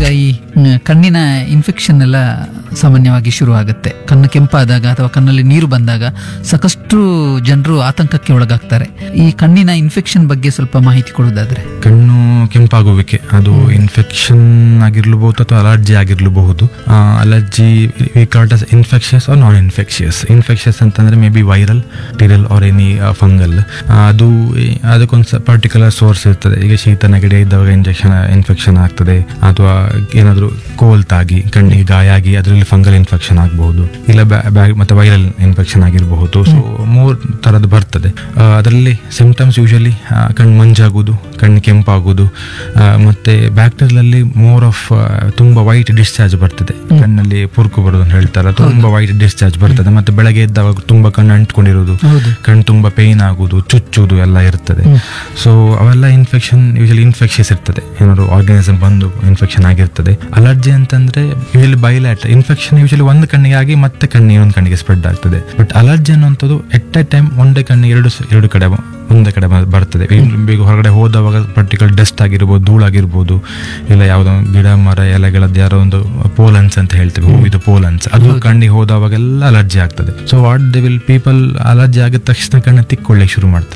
ಈ ಮ್, ಕಣ್ಣಿನ ಇನ್ಫೆಕ್ಷನ್ ಎಲ್ಲ ಸಾಮಾನ್ಯವಾಗಿ ಶುರು ಆಗುತ್ತೆ ಕಣ್ಣು ಕೆಂಪಾದಾಗ ಅಥವಾ ಕಣ್ಣಲ್ಲಿ ನೀರು ಬಂದಾಗ ಸಾಕಷ್ಟು ಜನರು ಆತಂಕಕ್ಕೆ ಒಳಗಾಗ್ತಾರೆ ಈ ಕಣ್ಣಿನ ಇನ್ಫೆಕ್ಷನ್ ಬಗ್ಗೆ ಸ್ವಲ್ಪ ಮಾಹಿತಿ ಕೊಡೋದಾದ್ರೆ ಕಣ್ಣು ಕೆಂಪಾಗುವಿಕೆ ಅದು ಇನ್ಫೆಕ್ಷನ್ ಆಗಿರ್ಲಬಹುದು ಅಥವಾ ಅಲರ್ಜಿ ಆಗಿರ್ಲಬಹುದು allergy causes infectious or non infectious infectious ಅಂತಂದ್ರೆ ಮೇ ಬಿ ವೈರಲ್ ಟಿರಲ್ ಆರ್ ಎನಿ ಫಂಗಲ್ ಅದು ಅದಕ್ಕೊಂದು ಪರ್ಟಿಕ್ಯುಲರ್ ಸೋರ್ಸ್ ಇರ್ತದೆ ಈಗ ಶೀತ ನೆಗಡಿ ಇದ್ದಾಗ ಇಂಜೆಕ್ಷನ್ ಇನ್ಫೆಕ್ಷನ್ ಆಗ್ತದೆ ಅಥವಾ ಏನಾದರೂ ಕೋಲ್ ತಾಗಿ ಕಣ್ಣಿಗೆ ಗಾಯ ಆಗಿ ಅದರಲ್ಲಿ ಫಂಗಲ್ ಇನ್ಫೆಕ್ಷನ್ ಆಗಬಹುದು ಇಲ್ಲ ಬ್ಯಾಗ್ ಮತ್ತೆ ವೈರಲ್ ಇನ್ಫೆಕ್ಷನ್ ಆಗಿರಬಹುದು ಸೊ ಮೂರ್ ತರದ್ದು ಬರ್ತದೆ ಅದರಲ್ಲಿ ಸಿಂಪ್ಟಮ್ಸ್ ಯೂಶಲಿ ಕಣ್ಣು ಮಂಜಾಗುವುದು ಕಣ್ಣು ಕೆಂಪಾಗುವುದು ಆ, ಮತ್ತೆ ಬ್ಯಾಕ್ಟೀರಿಯಲ್ ಮೋರ್ ಆಫ್ ತುಂಬಾ ವೈಟ್ ಡಿಸ್ಚಾರ್ಜ್ ಬರ್ತದೆ ಕಣ್ಣಲ್ಲಿ ಪುರ್ಕು ಬರೋದು ಅಂತ ಹೇಳ್ತಾರೆ ತುಂಬಾ ವೈಟ್ ಡಿಸ್ಚಾರ್ಜ್ ಬರ್ತದೆ ಮತ್ತೆ ಬೆಳಗ್ಗೆ ಎದ್ದಾಗ ತುಂಬಾ ಕಣ್ಣು ಅಂಟ್ಕೊಂಡಿರೋದು ಹೌದು ಕಣ್ಣು ತುಂಬಾ ಪೇನ್ ಆಗುದು ಚುಚ್ಚುವುದು ಎಲ್ಲ ಇರ್ತದೆ ಸೊ ಅವೆಲ್ಲ ಇನ್ಫೆಕ್ಷನ್ ಯೂಶಲಿ ಇನ್ಫೆಕ್ಷಸ್ ಇರ್ತದೆ ಏನಾದ್ರು ಆರ್ಗನಿಸಮ್ ಬಂದು ಇನ್ಫೆಕ್ಷನ್ ಆಗಿರ್ತದೆ ಅಲರ್ಜಿ ಅಂತಂದ್ರೆ ಯೂಶಲಿ ಬೈಲ್ಯಾಟ್ ಇನ್ಫೆಕ್ಷನ್ ಯೂಶಲಿ ಒಂದು ಕಣ್ಣಿಗೆ ಆಗಿ ಮತ್ತೆ ಕಣ್ಣು ಇನ್ನೊಂದು ಕಣ್ಣಿಗೆ ಸ್ಪ್ರೆಡ್ ಆಗ್ತದೆ ಬಟ್ ಅಲರ್ಜಿ ಅನ್ನುವಂಥದ್ದು ಎಟ್ ಎ ಟೈಮ್ ಒಂದೇ ಕಣ್ಣಿಗೆ ಎರಡು ಸ- ಎರಡು ಕಡೆ ಬ- ಒಂದೇ ಕಡೆ ಬ- ಬರ್ತದೆ ಇನ್ನು ಬೇಗ ಹೊರಗಡೆ ಹೋದವಾಗ ಪರ್ಟಿಕ್ಯುಲರ್ ಡಸ್ಟ್ ಆಗಿರ್ಬೋದು ಧೂಳಾಗಿರ್ಬೋದು ಇಲ್ಲ ಯಾವುದೋ ಗಿಡ ಮರ ಎಲೆಗಳದ್ದು ಯಾರೋ ಒಂದು ಪೋಲನ್ಸ್ ಅಂತ ಹೇಳ್ತೇವೆ ಹೂವಿದು ಪೋಲನ್ಸ್ ಅದು ಕಣ್ಣಿಗೆ ಹೋದವಾಗೆಲ್ಲ ಅಲರ್ಜಿ ಆಗ್ತದೆ so what they will people allergy ಆಗಿದ ತಕ್ಷಣ ಕಣ್ಣು ತಿಕ್ಕೊಳ್ಳಿಕ್ಕೆ ಶುರು ಮಾಡ್ತಾರೆ